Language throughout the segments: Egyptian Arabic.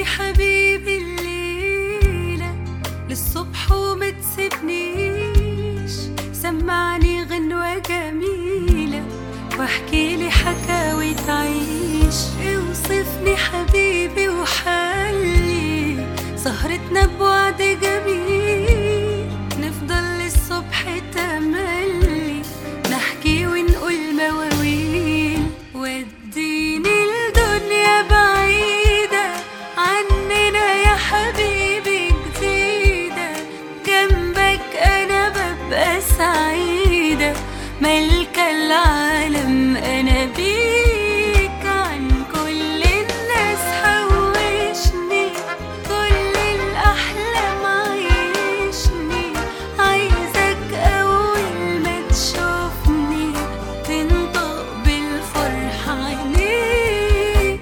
حبيبي الليلة للصبح وما تسيبنيش سمعني غنوة جميلة واحكي لي حكاوي تعيش اوصفني حبيبي وحلي سهرتنا بوعد جميل نفضل للصبح تملي نحكي ونقول مواويل وديني الدنيا بعيدة عننا يا حبيبي جديدة جنبك أنا ببقى سعيدة ملكة العالم أنا بيك عن كل الناس حوشني كل الأحلام عيشني عايزك أول ما تشوفني تنطق بالفرح عينيك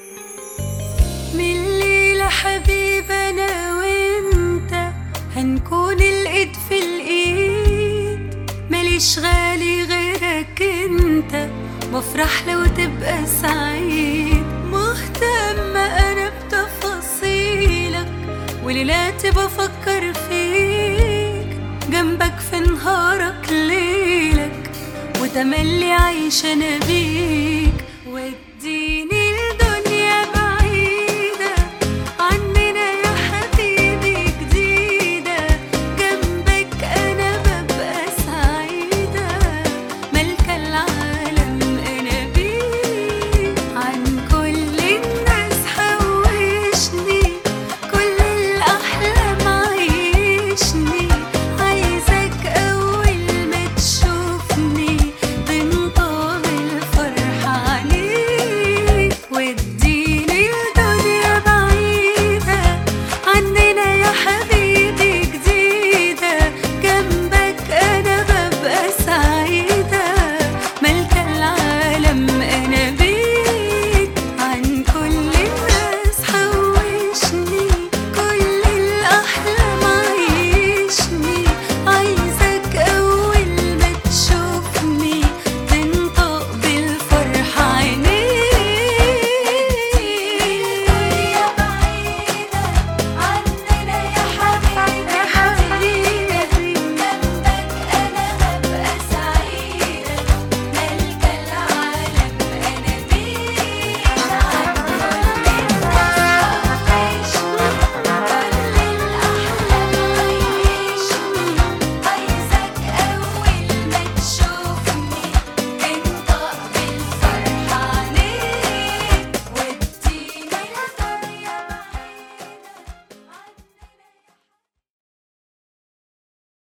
من الليلة حبيب أنا وأنت هنكون الإيد في الإيد ماليش غالي غيرك أنت بفرح لو تبقى سعيد مهتمة أنا بتفاصيلك وليلاتي بفكر فيك جنبك في نهارك ليلك وتملي عايشة أنا بيك